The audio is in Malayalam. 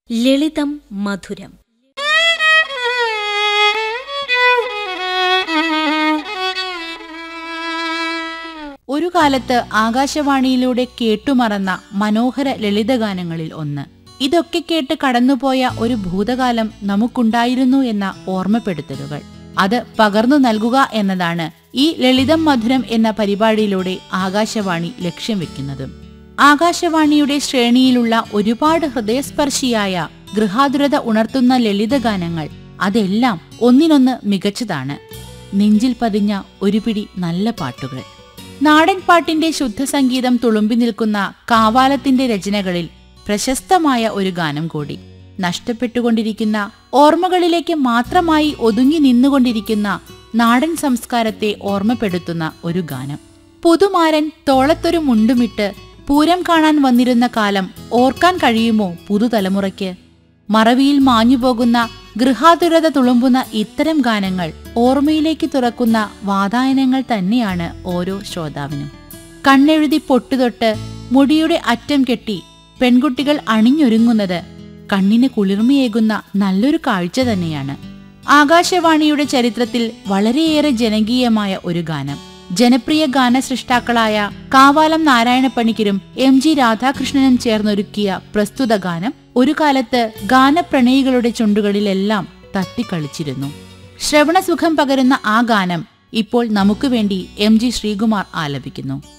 ലളിതം മധുരം ഒരു കാലത്ത് ആകാശവാണിയിലൂടെ കേട്ടുമറന്ന മനോഹര ലളിതഗാനങ്ങളിൽ ഒന്ന് ഇതൊക്കെ കേട്ട് കടന്നുപോയ ഒരു ഭൂതകാലം നമുക്കുണ്ടായിരുന്നു എന്ന ഓർമ്മപ്പെടുത്തലുകൾ അത് പകർന്നു നൽകുക എന്നതാണ് ഈ ലളിതം മധുരം എന്ന പരിപാടിയിലൂടെ ആകാശവാണി ലക്ഷ്യം വെക്കുന്നത് ആകാശവാണിയുടെ ശ്രേണിയിലുള്ള ഒരുപാട് ഹൃദയസ്പർശിയായ ഗൃഹാതുരത ഉണർത്തുന്ന ലളിതഗാനങ്ങൾ അതെല്ലാം ഒന്നിനൊന്ന് മികച്ചതാണ് നെഞ്ചിൽ പതിഞ്ഞ ഒരു പിടി നല്ല പാട്ടുകൾ നാടൻ പാട്ടിന്റെ ശുദ്ധസംഗീതം തുളുമ്പി നിൽക്കുന്ന കാവാലത്തിന്റെ രചനകളിൽ പ്രശസ്തമായ ഒരു ഗാനം കൂടി നഷ്ടപ്പെട്ടുകൊണ്ടിരിക്കുന്ന ഓർമ്മകളിലേക്ക് മാത്രമായി ഒതുങ്ങി നിന്നുകൊണ്ടിരിക്കുന്ന നാടൻ സംസ്കാരത്തെ ഓർമ്മപ്പെടുത്തുന്ന ഒരു ഗാനം പുതുമാരൻ തോളത്തൊരു മുണ്ടുമിട്ട് പൂരം കാണാൻ വന്നിരുന്ന കാലം ഓർക്കാൻ കഴിയുമോ പുതുതലമുറയ്ക്ക് മറവിയിൽ മാഞ്ഞുപോകുന്ന ഗൃഹാതുരത തുളുമ്പുന്ന ഇത്തരം ഗാനങ്ങൾ ഓർമ്മയിലേക്ക് തുറക്കുന്ന വാതായനങ്ങൾ തന്നെയാണ് ഓരോ ശ്രോതാവിനും കണ്ണെഴുതി പൊട്ടുതൊട്ട് മുടിയുടെ അറ്റം കെട്ടി പെൺകുട്ടികൾ അണിഞ്ഞൊരുങ്ങുന്നത് കണ്ണിന് കുളിർമയേകുന്ന നല്ലൊരു കാഴ്ച തന്നെയാണ് ആകാശവാണിയുടെ ചരിത്രത്തിൽ വളരെയേറെ ജനകീയമായ ഒരു ഗാനം ജനപ്രിയ ഗാനസൃഷ്ടാക്കളായ കാവാലം നാരായണപ്പണിക്കരും എം ജി രാധാകൃഷ്ണനും ചേർന്നൊരുക്കിയ പ്രസ്തുത ഗാനം ഒരു കാലത്ത് ഗാനപ്രണയികളുടെ ചുണ്ടുകളിലെല്ലാം തത്തിക്കളിച്ചിരുന്നു ശ്രവണസുഖം പകരുന്ന ആ ഗാനം ഇപ്പോൾ നമുക്ക് വേണ്ടി എം ജി ശ്രീകുമാർ ആലപിക്കുന്നു